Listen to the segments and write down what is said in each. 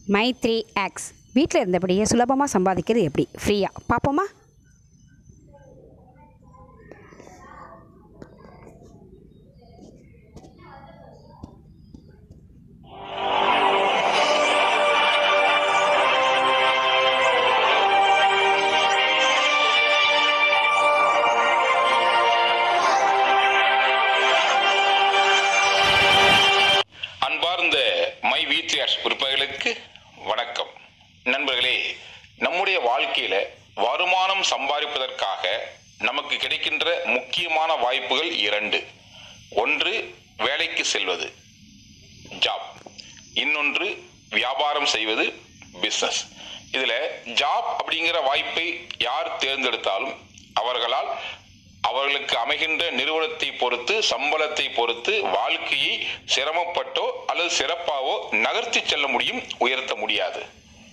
my three aux வீட்டில் இருந்தபடியே சுலபமாக சம்பாதிக்கிறது எப்படி ஃப்ரீயாக பார்ப்போமா அன்பார்ந்த மை வீத்யார்ஸ் உறுப்பினர்களுக்கு வணக்கம் நண்பர்களே நம்முடைய வாழ்க்கையில வருமானம் சம்பாதிப்பதற்காக நமக்கு கிடைக்கின்ற முக்கியமான வாய்ப்புகள் இரண்டு ஒன்று வேலைக்கு செல்வது ஜாப் இன்னொன்று வியாபாரம் செய்வது பிசினஸ் இதுல ஜாப் அப்படிங்கிற வாய்ப்பை யார் தேர்ந்தெடுத்தாலும் அவர்களால் அவர்களுக்கு அமைகின்ற நிறுவனத்தை பொறுத்து சம்பளத்தை பொறுத்து வாழ்க்கையை சிரமப்பட்டோ அல்லது சிறப்பாவோ நகர்த்தி செல்ல முடியும் உயர்த்த முடியாது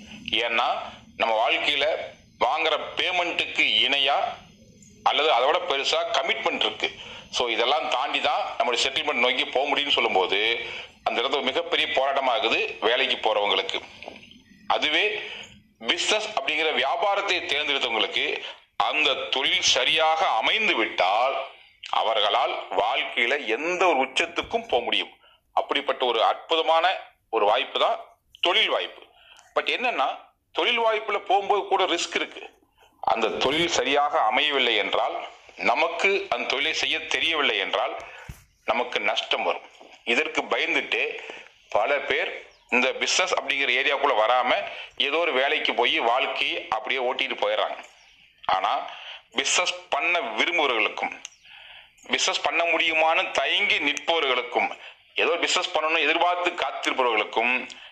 ஏன்னா நம்ம வாழ்க்கையில வாங்குற பேமெண்ட்டுக்கு இணையா அல்லது அதை விட பெருசா கமிட்மெண்ட் இருக்கு ஸோ இதெல்லாம் தாண்டி தான் நம்மளுடைய செட்டில்மெண்ட் நோக்கி போக முடியும்னு சொல்லும்போது அந்த இடத்துல மிகப்பெரிய போராட்டமாகுது வேலைக்கு போறவங்களுக்கு அதுவே பிசினஸ் அப்படிங்கிற வியாபாரத்தை தேர்ந்தெடுத்தவங்களுக்கு அந்த தொழில் சரியாக அமைந்து விட்டால் அவர்களால் வாழ்க்கையில எந்த ஒரு உச்சத்துக்கும் போக முடியும் அப்படிப்பட்ட ஒரு அற்புதமான ஒரு வாய்ப்பு தான் தொழில் வாய்ப்பு பட் என்னன்னா தொழில் வாய்ப்புல போகும்போது கூட ரிஸ்க் இருக்கு அந்த தொழில் சரியாக அமையவில்லை என்றால் நமக்கு அந்த தொழிலை செய்ய தெரியவில்லை என்றால் நமக்கு நஷ்டம் வரும் இதற்கு பயந்துட்டு பல பேர் இந்த பிசினஸ் அப்படிங்கிற ஏரியாக்குள்ள வராம ஏதோ ஒரு வேலைக்கு போய் வாழ்க்கையை அப்படியே ஓட்டிட்டு போயிடுறாங்க ஆனா பிசினஸ் பண்ண விரும்புபவர்களுக்கும் பிசினஸ் பண்ண முடியுமான்னு தயங்கி நிற்பவர்களுக்கும் ஏதோ பிசினஸ் பண்ணணும் எதிர்பார்த்து காத்திருப்பவர்களுக்கும்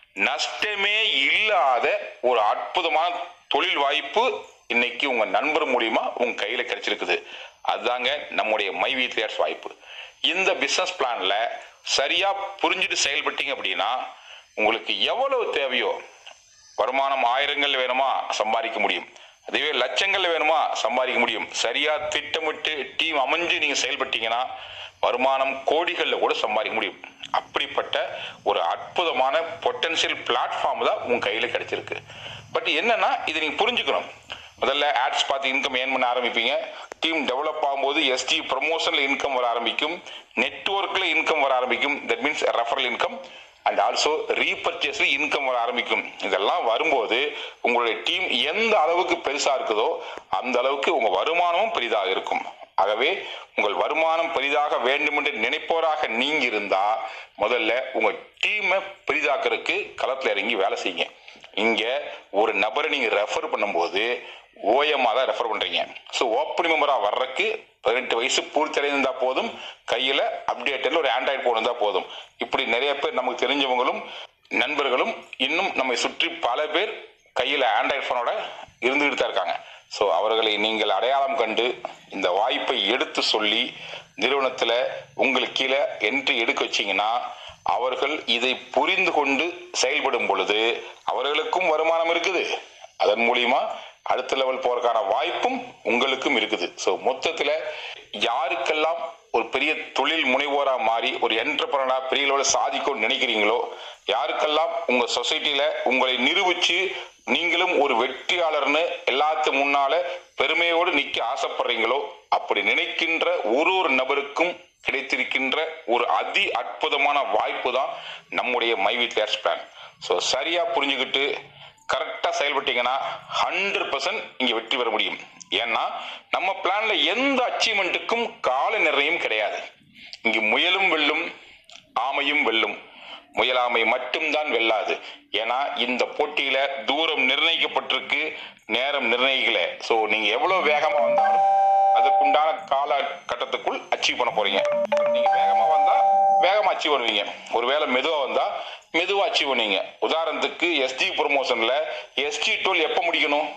நஷ்டமே இல்லாத ஒரு அற்புதமான தொழில் வாய்ப்பு இன்னைக்கு உங்க நண்பர் மூலியமா உங்க கையில கிடைச்சிருக்குது அதுதாங்க நம்முடைய மை வீட்லியர்ஸ் வாய்ப்பு இந்த பிசினஸ் பிளான்ல சரியா புரிஞ்சுட்டு செயல்பட்டீங்க அப்படின்னா உங்களுக்கு எவ்வளவு தேவையோ வருமானம் ஆயிரங்கள் வேணுமா சம்பாதிக்க முடியும் அதுவே லட்சங்கள் வேணுமா சம்பாதிக்க முடியும் சரியா திட்டமிட்டு டீம் அமைஞ்சு நீங்க செயல்பட்டீங்கன்னா வருமானம் கோடிகள்ல கூட சம்பாதிக்க முடியும் அப்படிப்பட்ட ஒரு அற்புதமான பொட்டன்ஷியல் பிளாட்ஃபார்ம் தான் உங்க கையில கிடைச்சிருக்கு பட் என்னன்னா இதை நீங்க புரிஞ்சுக்கணும் முதல்ல ஆட்ஸ் பார்த்து இன்கம் ஏர்ன் பண்ண ஆரம்பிப்பீங்க டீம் டெவலப் ஆகும்போது எஸ்டி ப்ரொமோஷன்ல இன்கம் வர ஆரம்பிக்கும் நெட்ஒர்க்ல இன்கம் வர ஆரம்பிக்கும் that means referral income and also ரீபர்ச்சேஸ்ல இன்கம் வர ஆரம்பிக்கும் இதெல்லாம் வரும்போது உங்களுடைய டீம் எந்த அளவுக்கு பெருசா இருக்குதோ அந்த அளவுக்கு உங்க வருமானமும் பெரிதாக இருக்கும் ஆகவே உங்கள் வருமானம் பெரிதாக வேண்டும் என்று நினைப்போராக நீங்க இருந்தா முதல்ல உங்க டீமை பெரிதாக்குறதுக்கு களத்துல இறங்கி வேலை செய்யுங்க இங்க ஒரு நபரை நீங்க ரெஃபர் பண்ணும்போது ஓஎம்மா தான் ரெஃபர் பண்றீங்க ஸோ ஓப்பன் மெம்பரா வர்றதுக்கு பதினெட்டு வயசு பூர்த்தி அடைந்திருந்தா போதும் கையில அப்டேட்டட்ல ஒரு ஆண்ட்ராய்டு போன் இருந்தா போதும் இப்படி நிறைய பேர் நமக்கு தெரிஞ்சவங்களும் நண்பர்களும் இன்னும் நம்மை சுற்றி பல பேர் கையில ஆண்ட்ராய்டு போனோட இருந்துகிட்டு தான் இருக்காங்க ஸோ அவர்களை நீங்கள் அடையாளம் கண்டு இந்த வாய்ப்பை எடுத்து சொல்லி நிறுவனத்துல உங்களுக்கு கீழே என்ட்ரி எடுக்க வச்சீங்கன்னா அவர்கள் இதை புரிந்து கொண்டு செயல்படும் பொழுது அவர்களுக்கும் வருமானம் இருக்குது அதன் மூலியமா அடுத்த லெவல் போறதுக்கான வாய்ப்பும் உங்களுக்கும் இருக்குது ஸோ மொத்தத்துல யாருக்கெல்லாம் ஒரு பெரிய தொழில் முனைவோரா மாறி ஒரு என்டர்பிரனா பெரிய லெவலில் சாதிக்கும்னு நினைக்கிறீங்களோ யாருக்கெல்லாம் உங்க சொசைட்டில உங்களை நிரூபிச்சு நீங்களும் ஒரு வெற்றியாளர்னு எல்லாத்து முன்னால பெருமையோடு நிக்க ஆசைப்படுறீங்களோ அப்படி நினைக்கின்ற ஒரு ஒரு நபருக்கும் கிடைத்திருக்கின்ற ஒரு அதி அற்புதமான வாய்ப்பு தான் நம்முடைய மை வீட் லேர்ஸ் பிளான் ஸோ சரியா புரிஞ்சுக்கிட்டு கரெக்டா செயல்பட்டீங்கன்னா ஹண்ட்ரட் பர்சன்ட் இங்க வெற்றி பெற முடியும் ஏன்னா நம்ம பிளான்ல எந்த அச்சீவ்மெண்ட்டுக்கும் கால நிர்ணயம் கிடையாது இங்கு முயலும் வெல்லும் ஆமையும் வெல்லும் முயலாமை மட்டும்தான் வெல்லாது ஏன்னா இந்த போட்டியில தூரம் நிர்ணயிக்கப்பட்டிருக்கு நேரம் நிர்ணயிக்கல ஸோ நீங்க எவ்வளவு வேகமா வந்தாலும் அதுக்குண்டான கால கட்டத்துக்குள் அச்சீவ் பண்ண போறீங்க நீங்க வேகமா வந்தா வேகமா அச்சீவ் பண்ணுவீங்க ஒருவேளை மெதுவா வந்தா மெதுவா அச்சீவ் பண்ணுவீங்க உதாரணத்துக்கு எஸ்டி ப்ரொமோஷன்ல எஸ்டி டுவெல் எப்ப முடிக்கணும்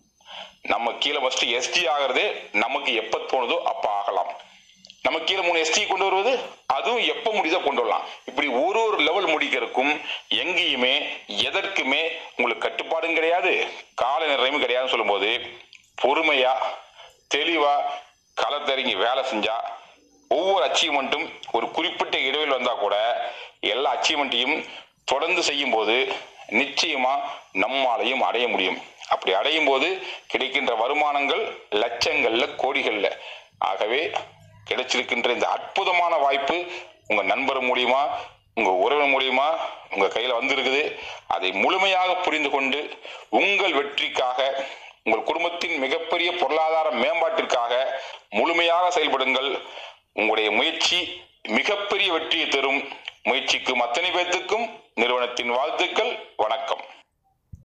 நம்ம கீழே ஃபர்ஸ்ட் எஸ்டி ஆகிறதே நமக்கு எப்ப தோணுதோ அப்ப ஆகலாம் நம்ம கீழே மூணு எஸ்டி கொண்டு வருவது அதுவும் எப்ப முடியுதோ கொண்டு வரலாம் இப்படி ஒரு ஒரு லெவல் முடிக்கிறதுக்கும் எங்கேயுமே எதற்குமே உங்களுக்கு கட்டுப்பாடும் கிடையாது கால நிர்ணயமும் கிடையாதுன்னு சொல்லும்போது பொறுமையா தெளிவா களத்திறங்கி வேலை செஞ்சா ஒவ்வொரு அச்சீவ்மெண்ட்டும் ஒரு குறிப்பிட்ட இடைவெளி வந்தா கூட எல்லா அச்சீவ்மெண்ட்டையும் தொடர்ந்து செய்யும் போது நிச்சயமா நம்மாலையும் அடைய முடியும் அப்படி அடையும் போது கிடைக்கின்ற வருமானங்கள் லட்சங்கள்ல கோடிகள்ல ஆகவே கிடைச்சிருக்கின்ற இந்த அற்புதமான வாய்ப்பு உங்க நண்பர் மூலியமா உங்க உறவினர் மூலியமா உங்க கையில வந்திருக்குது அதை முழுமையாக புரிந்து கொண்டு உங்கள் வெற்றிக்காக உங்கள் குடும்பத்தின் மிகப்பெரிய பொருளாதார மேம்பாட்டிற்காக முழுமையாக செயல்படுங்கள் உங்களுடைய முயற்சி மிகப்பெரிய வெற்றியை தரும் முயற்சிக்கும் அத்தனை பேர்த்துக்கும் நிறுவனத்தின் வாழ்த்துக்கள் வணக்கம்